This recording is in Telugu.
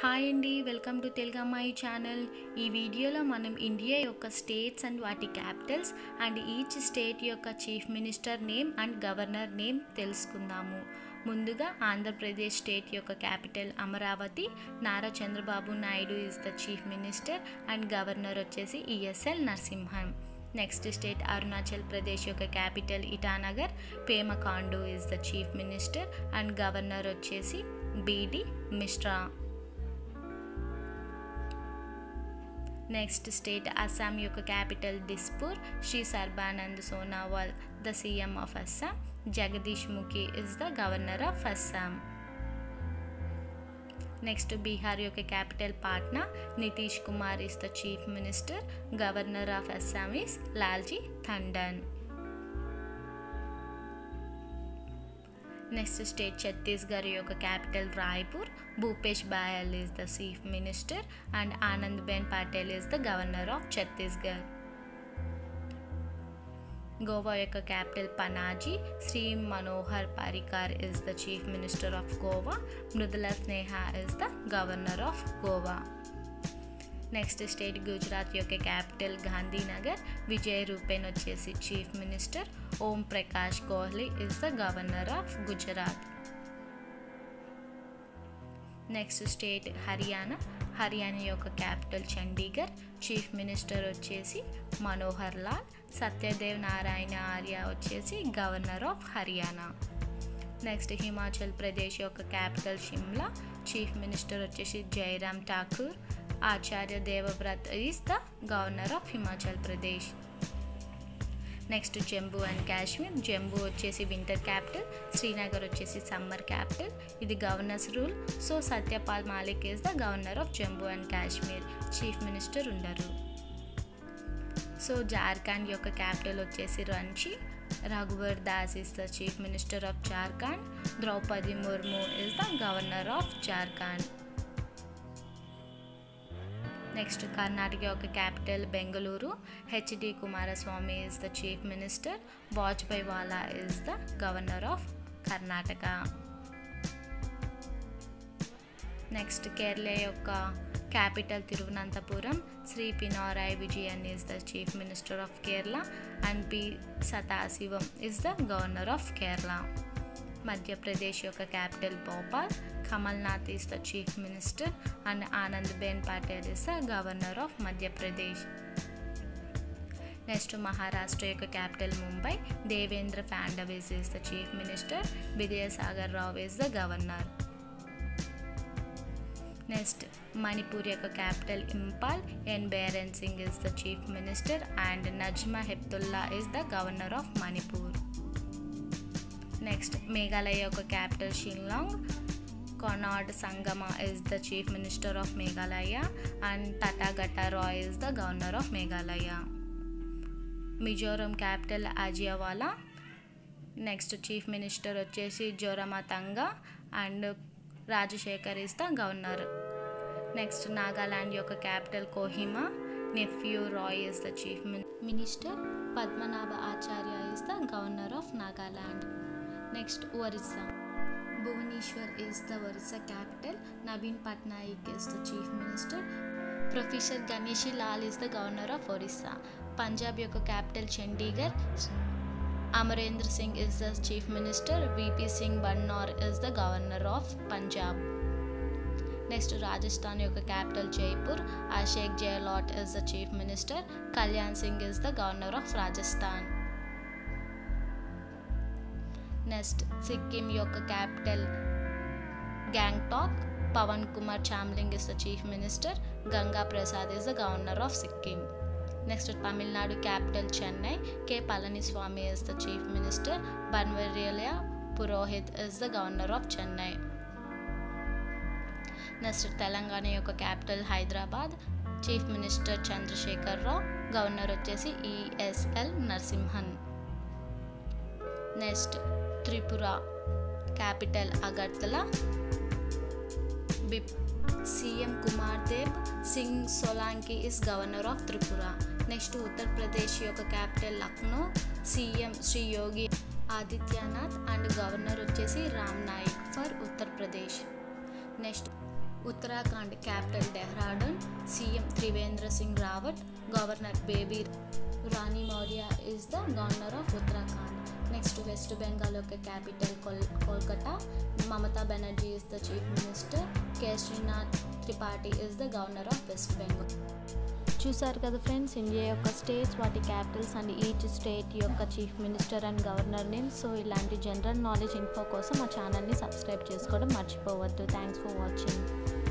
హాయ్ అండి వెల్కమ్ టు తెలుగమ్మాయి ఛానల్ ఈ వీడియోలో మనం ఇండియా యొక్క స్టేట్స్ అండ్ వాటి క్యాపిటల్స్ అండ్ ఈచ్ స్టేట్ యొక్క chief minister name and governor name తెలుసుకుందాము ముందుగా ఆంధ్రప్రదేశ్ స్టేట్ యొక్క capital Amaravati Nara Chandrababu Naidu is the chief minister and governor వచ్చేసి ESL Narasimhan next state Arunachal Pradesh యొక్క capital Itanagar Pema Khandu is the chief minister and governor వచ్చేసి BD Mishra next state Assam యొక్క capital Dispur Shri Sarbananda Sonowal the CM of Assam Jagdish ముఖి is the governor of Assam next Bihar యొక్క capital Patna Nitish Kumar is the chief minister governor of Assam is Lalji Tandon next state Chhattisgarh యొక్క capital Raipur Bhupesh Baghel is the chief minister and Anand Ben Patel is the governor of Chhattisgarh Goa యొక్క capital Panaji Shri Manohar Parrikar is the chief minister of Goa Mridula Sinha is the governor of Goa next state Gujarat యొక్క క్యాపిటల్ గాంధీనగర్ విజయ్ రూపేన్ వచ్చేసి chief minister Om Prakash Kohli is the governor of Gujarat next state Haryana Haryana యొక్క క్యాపిటల్ చండీగఢ్ చీఫ్ మినిస్టర్ వచ్చేసి మనోహర్ లాల్ సత్యదేవ్ నారాయణ ఆర్య వచ్చేసి governor of Haryana next Himachal Pradesh యొక్క క్యాపిటల్ షిమ్లా చీఫ్ మినిస్టర్ వచ్చేసి Jairam Thakur Acharya Devvrat is the governor of Himachal Pradesh next Jammu and Kashmir Jammu వచ్చేసి వింటర్ క్యాపిటల్ శ్రీనగర్ వచ్చేసి సమ్మర్ క్యాపిటల్ ఇది governor's rule so Satyapal Malik is the governor of Jammu and Kashmir chief minister ఉండరు సో జార్ఖండ్ యొక్క క్యాపిటల్ వచ్చేసి Ranchi Raghubar Das is the chief minister of Jharkhand Draupadi Murmu is the governor of Jharkhand next Karnataka యొక్క capital Bengaluru HD Kumaraswamy is the chief minister Vajpayee Vala is the governor of Karnataka next Kerala యొక్క capital Thiruvananthapuram Shri Pinarayi Vijayan is the chief minister of Kerala and P Sathasivam is the governor of Kerala Madhya Pradesh యొక్క capital Bhopal Kamal Nath is the chief minister and Anand Ben Patel is the governor of Madhya Pradesh next Maharashtra యొక్క capital Mumbai Devendra ఫాండవీస్ is the chief minister Vijayasagar Rao is the governor next Manipur యొక్క capital Imphal N Biren Singh is the chief minister and Najma Heptulla is the governor of Manipur next Meghalaya యొక్క capital Shillong Conrad Sangma is the chief minister of Meghalaya and Tathagata Roy is the governor of Meghalaya Mizoram capital Aizawl next chief minister వచ్చేసి Zoramthanga and Rajasekhar is the governor next Nagaland యొక్క capital Kohima Neiphiu Roy is the chief minister Padmanabha Acharya is the governor of Nagaland next Orissa Bhubaneswar is the Orissa capital Naveen Patnaik is the chief minister professor Ganeshi Lal is the governor of Orissa Punjab యొక్క capital Chandigarh Amarinder Singh is the chief minister VP Singh Badnore is the governor of Punjab next Rajasthan యొక్క capital Jaipur Ashok Gehlot is the chief minister Kalyan Singh is the governor of Rajasthan next Sikkim యొక్క capital Gangtok Pawan Kumar Chamling is the chief minister Ganga Prasad is the governor of Sikkim next Tamil Nadu capital Chennai K Palaniswami is the chief minister Banwarilal Purohit is the governor of Chennai next Telangana యొక్క capital Hyderabad chief minister Chandrashekar Rao governor వచ్చేసి ESL Narasimhan next Tripura capital Agartala బిప్ సీఎం Kumar Dev Singh Solanki is governor of Tripura next Uttar Pradesh యొక్క capital Lucknow CM Shri Yogi Adityanath and governor వచ్చేసి Ram Naik for Uttar Pradesh next Uttarakhand capital Dehradun CM Trivendra Singh Rawat governor Baby Rani Maurya is the governor of Uttarakhand next west Bengal యొక్క capital Kol Kolkata Mamata Banerjee is the chief minister Kesari Nath Tripathi is the governor of west Bengal చూసారు కదా ఫ్రెండ్స్ ఇండియా యొక్క స్టేట్స్ వాటి క్యాపిటల్స్ అండ్ ఈచ్ స్టేట్ యొక్క chief minister and governor name so ఇలాంటి జనరల్ నాలెడ్జ్ ఇన్ఫో కోసం మా ఛానల్ని సబ్స్క్రైబ్ చేసుకోవడం మర్చిపోవద్దు థ్యాంక్స్ ఫర్ వాచింగ్